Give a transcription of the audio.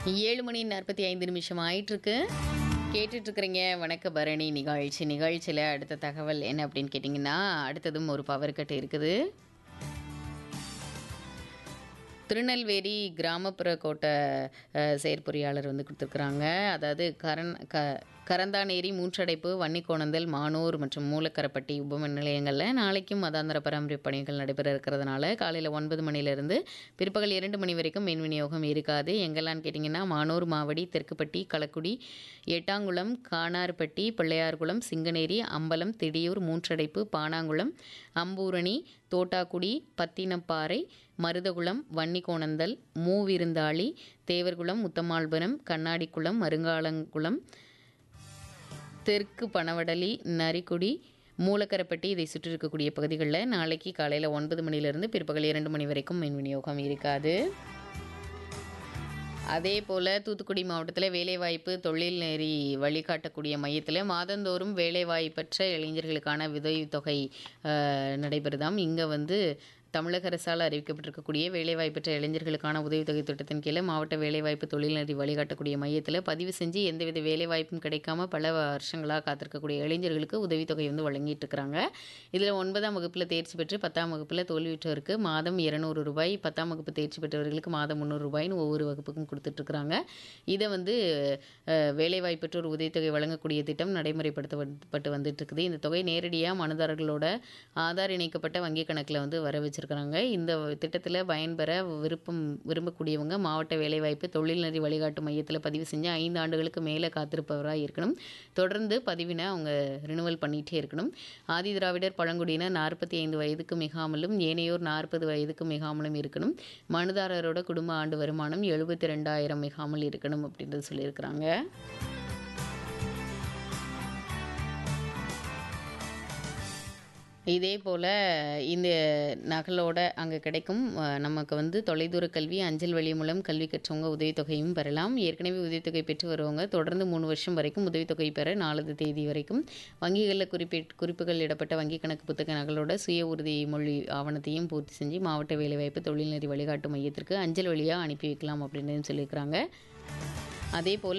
ஏழு மணி நாற்பத்தி ஐந்து நிமிஷம் ஆயிட்டிருக்கு கேட்டுட்டு இருக்கிறீங்க வணக்க பரணி நிகழ்ச்சி நிகழ்ச்சியில் அடுத்த தகவல் என்ன அப்படின்னு கேட்டிங்கன்னா அடுத்ததும் ஒரு பவர் கட் இருக்குது திருநெல்வேலி கிராமப்புற கோட்டை அஹ், செயற்பொறியாளர் வந்து கொடுத்துருக்குறாங்க அதாவது கரண் க கரந்தானேரி மூன்றடைப்பு வன்னிக்கோணந்தல் மானூர் மற்றும் மூலக்கரப்பட்டி உபமின் நிலையங்களில் நாளைக்கும் மதாந்திர பராமரிப்பு பணிகள் நடைபெற இருக்கிறதுனால காலையில் ஒன்பது மணிலேருந்து பிற்பகல் இரண்டு மணி வரைக்கும் மின் விநியோகம் இருக்காது எங்கெல்லாம் கேட்டிங்கன்னா மானூர் மாவடி தெற்குப்பட்டி களக்குடி எட்டாங்குளம் கானார்பட்டி பிள்ளையார்குளம் சிங்கனேரி அம்பலம் திடியூர் மூன்றடைப்பு பானாங்குளம் அம்பூரணி தோட்டாக்குடி பத்தினப்பாறை மருதகுளம் வன்னிக்கோணந்தல் மூவிருந்தாளி தேவர்குளம் முத்தமால்புரம் கண்ணாடிக்குளம் மருங்காலங்குளம் தெற்கு பனவடலி நரிக்குடி மூலக்கரப்பட்டி இதை சுற்றி இருக்கக்கூடிய பகுதிகளில் நாளைக்கு காலையில் ஒன்பது மணிலிருந்து பிற்பகல் இரண்டு மணி வரைக்கும் மின் விநியோகம் இருக்காது அதே போல் தூத்துக்குடி மாவட்டத்தில் வேலைவாய்ப்பு தொழில் நெறி வழிகாட்டக்கூடிய மையத்தில் மாதந்தோறும் வேலைவாய்ப்பற்ற இளைஞர்களுக்கான உதவித்தொகை அஹ், நடைபெறுதாம் இங்கே வந்து தமிழக அரசால் அறிவிக்கப்பட்டிருக்கக்கூடிய வேலைவாய்ப்பற்ற இளைஞர்களுக்கான உதவித்தொகை திட்டத்தின் கீழே மாவட்ட வேலைவாய்ப்பு தொழில்நெறி வழிகாட்டக்கூடிய மையத்தில் பதிவு செஞ்சு எந்தவித வேலைவாய்ப்பும் கிடைக்காம பல வருஷங்களாக காத்திருக்கக்கூடிய இளைஞர்களுக்கு உதவித்தொகை வந்து வழங்கிட்டு இருக்கிறாங்க இதில் ஒன்பதாம் வகுப்பில் தேர்ச்சி பெற்று பத்தாம் வகுப்பில் தோல்வியுற்றவருக்கு மாதம் இருநூறு ரூபாய் பத்தாம் வகுப்பு தேர்ச்சி பெற்றவர்களுக்கு மாதம் முந்நூறு ரூபாய்னு ஒவ்வொரு வகுப்புக்கும் கொடுத்துட்ருக்குறாங்க இதை வந்து அஹ், வேலைவாய்ப்பற்றோர் உதவித்தொகை வழங்கக்கூடிய திட்டம் நடைமுறைப்படுத்தப்பட்டு வந்துட்டு இருக்குது இந்த தொகை நேரடியாக மனுதாரர்களோட ஆதார் இணைக்கப்பட்ட வங்கி கணக்கில் வந்து வர வச்சிருக்கிறாங்க இந்த திட்டத்தில் பயன்பெற விருப்பம் விரும்பக்கூடியவங்க மாவட்ட வேலைவாய்ப்பு தொழில்நெறி வழிகாட்டு மையத்தில் பதிவு செஞ்சு ஐந்து ஆண்டுகளுக்கு மேலே காத்திருப்பவராக இருக்கணும் தொடர்ந்து பதிவினை அவங்க ரினுவல் பண்ணிகிட்டே இருக்கணும் ஆதி திராவிடர் பழங்குடியினர் நாற்பத்தி ஐந்து வயதுக்கு மிகாமலும் ஏனையோர் நாற்பது வயதுக்கு மிகாமலும் இருக்கணும் மனுதாரரோட குடும்ப ஆண்டு வருமானம் எழுபத்தி ரெண்டாயிரம் மிகாமல் இருக்கணும் அப்படின்றது சொல்லியிருக்கிறாங்க இதே போல் இந்த நகலோட அங்கே கிடைக்கும் அஹ், நமக்கு வந்து தொலைதூர கல்வி அஞ்சல் வழி மூலம் கல்வி கற்றவங்க உதவித்தொகையும் பெறலாம் ஏற்கனவே உதவித்தொகை பெற்று வருவங்க தொடர்ந்து மூணு வருஷம் வரைக்கும் உதவித்தொகை பெற நாலது தேதி வரைக்கும் வங்கிகளில் குறிப்பிட் குறிப்புகள் இடப்பட்ட வங்கி கணக்கு புத்தக நகலோட சுய உறுதி மொழி ஆவணத்தையும் பூர்த்தி செஞ்சு மாவட்ட வேலைவாய்ப்பு தொழில்நெறி வழிகாட்டு மையத்திற்கு அஞ்சல் வழியாக அனுப்பி வைக்கலாம் அப்படின்னு சொல்லியிருக்கிறாங்க அதே போல்